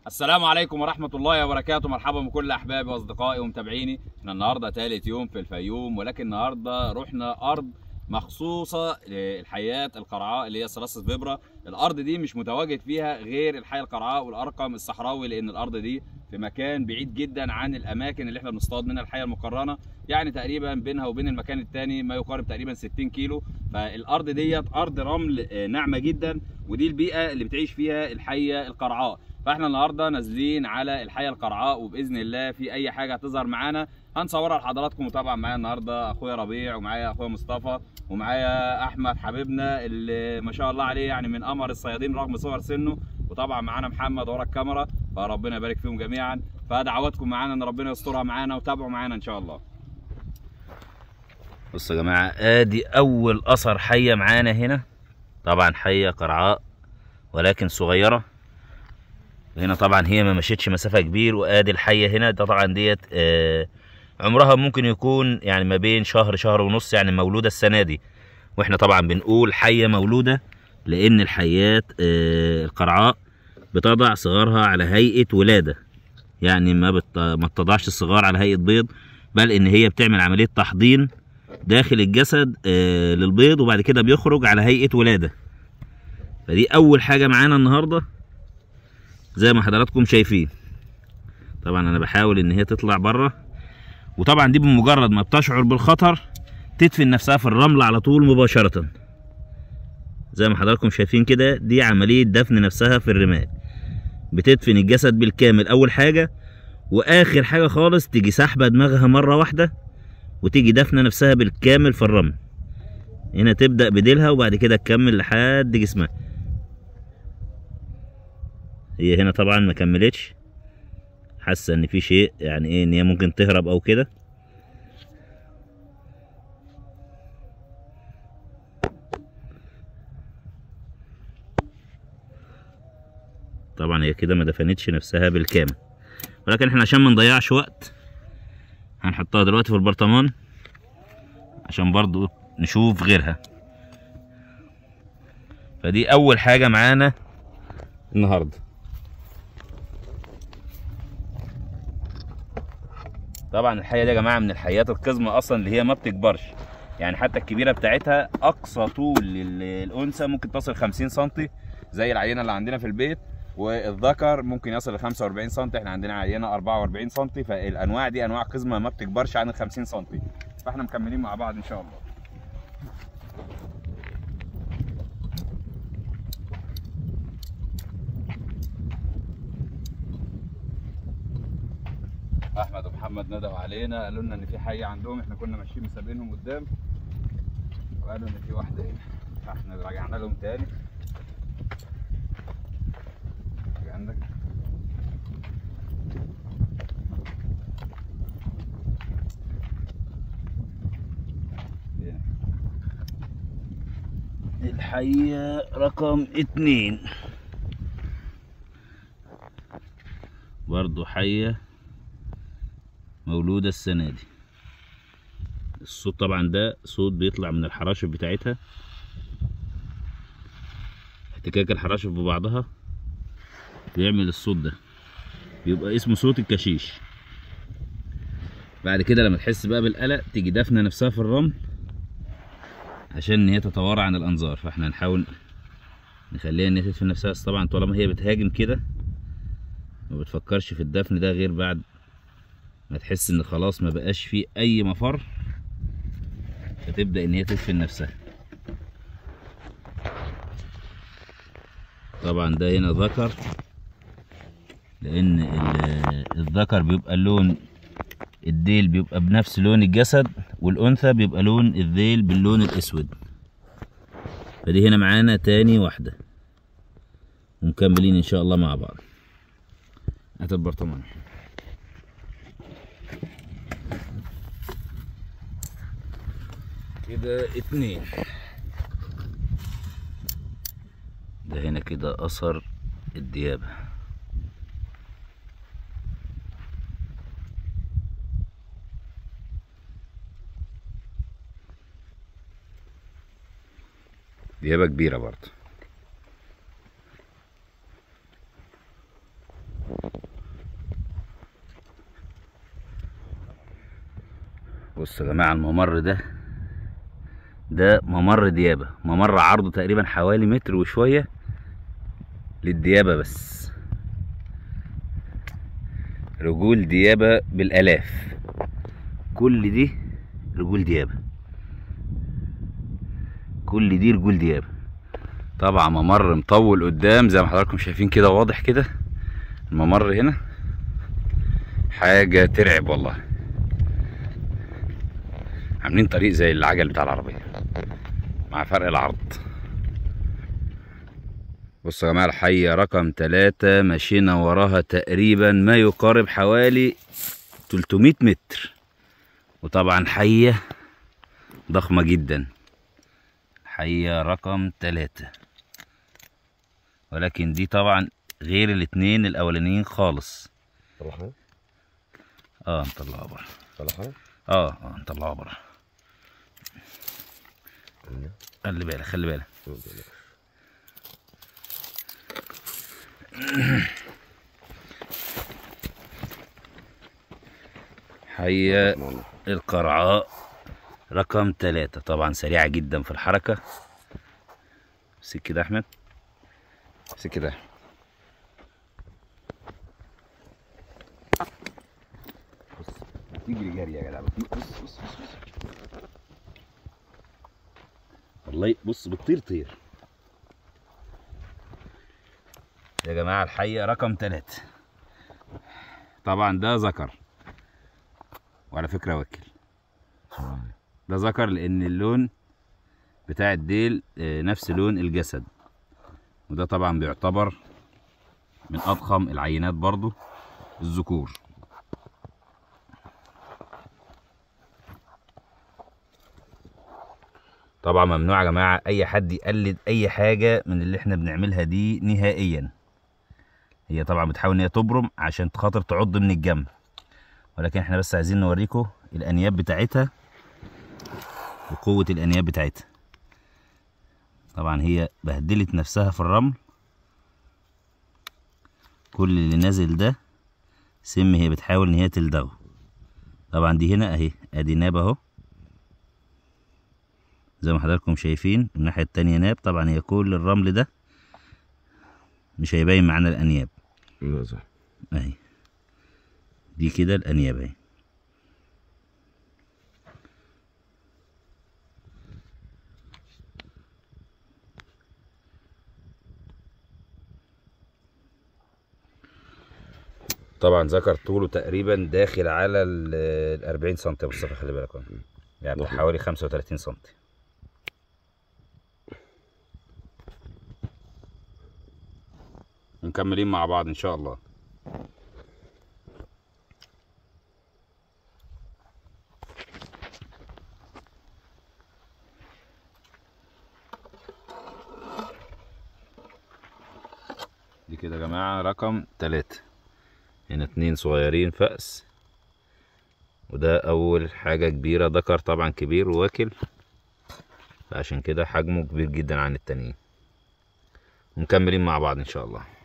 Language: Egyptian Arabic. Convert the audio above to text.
السلام عليكم ورحمة الله وبركاته مرحبا بكل أحبابي وأصدقائي ومتابعيني احنا النهاردة تالت يوم في الفيوم ولكن النهاردة رحنا أرض مخصوصة للحياة القرعاء اللي هي سلاسة فيبرا الأرض دي مش متواجد فيها غير الحي القرعاء والأرقم الصحراوي لأن الأرض دي في مكان بعيد جدا عن الأماكن اللي احنا بنصطاد منها الحياة المقرنة يعني تقريبا بينها وبين المكان التاني ما يقارب تقريبا 60 كيلو فالأرض ديت أرض رمل آه، ناعمة جدا ودي البيئة اللي بتعيش فيها الحية القرعاء فاحنا النهارده نازلين على الحياه القرعاء وباذن الله في اي حاجه هتظهر معانا هنصورها لحضراتكم وطبعا معايا النهارده اخويا ربيع ومعايا اخويا مصطفى ومعايا احمد حبيبنا اللي ما شاء الله عليه يعني من قمر الصيادين رغم صغر سنه وطبعا معانا محمد ورا الكاميرا فربنا يبارك فيهم جميعا فدعواتكم معانا ان ربنا يسترها معانا وتابعوا معانا ان شاء الله بصوا يا جماعة ادي اول اثر حية معانا هنا طبعا حية قرعاء ولكن صغيرة هنا طبعا هي ما مشيتش مسافة كبير وادي الحية هنا ده طبعا ديت آه عمرها ممكن يكون يعني ما بين شهر شهر ونص يعني مولودة السنة دي واحنا طبعا بنقول حية مولودة لان الحيات آه القرعاء بتضع صغارها على هيئة ولادة يعني ما بت... ما بتضعش الصغار على هيئة بيض بل ان هي بتعمل عملية تحضين داخل الجسد آه للبيض وبعد كده بيخرج على هيئة ولادة فدي أول حاجة معانا النهاردة زي ما حضراتكم شايفين طبعا أنا بحاول إن هي تطلع بره وطبعا دي بمجرد ما بتشعر بالخطر تدفن نفسها في الرمل على طول مباشرة زي ما حضراتكم شايفين كده دي عملية دفن نفسها في الرمال بتدفن الجسد بالكامل أول حاجة وآخر حاجة خالص تيجي سحبة دماغها مرة واحدة وتيجي دفنه نفسها بالكامل في الرمل هنا تبدأ بديلها وبعد كده تكمل لحد جسمها هي هنا طبعا ما كملتش حاسه ان في شيء يعني ايه ان هي ممكن تهرب او كده طبعا هي كده ما دفنتش نفسها بالكامل ولكن احنا عشان ما نضيعش وقت هنحطها دلوقتي في البرطمان عشان برضو نشوف غيرها فدي اول حاجة معانا النهاردة طبعا الحية دي يا جماعة من الحيات القزمة اصلا اللي هي ما بتكبرش يعني حتى الكبيرة بتاعتها اقصى طول لل- الانثى ممكن تصل 50 سنتي زي العينة اللي عندنا في البيت والذكر ممكن يصل ل 45 سم احنا عندنا عينه 44 سم فالانواع دي انواع قزمه ما بتكبرش عن ال 50 سم فاحنا مكملين مع بعض ان شاء الله احمد ومحمد ندوا علينا قالوا لنا ان في حي عندهم احنا كنا ماشيين مسابقينهم قدام وقالوا ان في واحده هنا فاحنا رجعنا لهم تاني في عندك الحية رقم اتنين برضو حية مولودة السنة دي الصوت طبعا ده صوت بيطلع من الحراشف بتاعتها احتكاك الحراشف ببعضها بيعمل الصوت ده بيبقى اسمه صوت الكشيش بعد كده لما تحس بقى بالقلق تيجي دافنه نفسها في الرمل عشان ان هي تتوارى عن الانظار فاحنا نحاول نخليها ان هي تدفن نفسها بس طبعا طالما هي بتهاجم كده ما بتفكرش في الدفن ده غير بعد ما تحس ان خلاص ما بقاش فيه اي مفر فتبدا ان هي تدفن نفسها طبعا ده هنا ذكر لان ال- الذكر بيبقى اللون الديل بيبقى بنفس لون الجسد والانثى بيبقى لون الذيل باللون الاسود فدي هنا معانا تاني واحدة ومكملين ان شاء الله مع بعض هات البرطمان كده اتنين ده هنا كده اثر الديابه ديابه كبيره برضه بصوا يا جماعة الممر ده ده ممر ديابة ممر عرضه تقريبا حوالي متر وشوية للديابة بس رجول ديابة بالآلاف كل دي رجول ديابة كل دي رجول ديابة طبعا ممر مطول قدام زي ما حضراتكم شايفين كده واضح كده الممر هنا حاجة ترعب والله عاملين طريق زي العجل بتاع العربية مع فرق العرض بصوا يا جماعة الحية رقم تلاتة مشينا وراها تقريبا ما يقارب حوالي 300 متر وطبعا حية ضخمة جدا حية رقم تلاتة ولكن دي طبعا غير الاتنين الاولانيين خالص طلعها اه نطلعها بره طلعها اه اه نطلعها بره خلي بالك خلي بالك حية القرعاء رقم ثلاثة طبعا سريعة جدا في الحركة سك كده يا أحمد سك كده يا أحمد بص بتجري جري يا جدع بتجري- بص بص بص بص والله بص بتطير طير يا جماعة الحية رقم ثلاثة طبعا ده ذكر وعلى فكرة وكل ده ذكر لأن اللون بتاع الديل آه، نفس لون الجسد وده طبعا بيعتبر من أضخم العينات برضو الذكور طبعا ممنوع يا جماعة أي حد يقلد أي حاجة من اللي احنا بنعملها دي نهائيا هي طبعا بتحاول ان هي تبرم عشان خاطر تعض من الجنب ولكن احنا بس عايزين نوريكم الانياب بتاعتها وقوة الانياب بتاعتها طبعا هي بهدلت نفسها في الرمل كل اللي نازل ده سم هي بتحاول ان هي تلدغه طبعا دي هنا اهي ادي ناب اهو زي ما حضراتكم شايفين الناحية التانية ناب طبعا هي كل الرمل ده مش هيبين معانا الانياب لا صح اهي دي كده الانياب اهي طبعا ذكر طوله تقريبا داخل على ال 40 سم يا مصطفى خلي بالك اهو. يعني ضخم. حوالي 35 سم مكملين مع بعض ان شاء الله دي كده يا جماعة رقم تلاتة هنا اتنين صغيرين فأس وده أول حاجة كبيرة ذكر طبعا كبير واكل فعشان كده حجمه كبير جدا عن التانيين ومكملين مع بعض إن شاء الله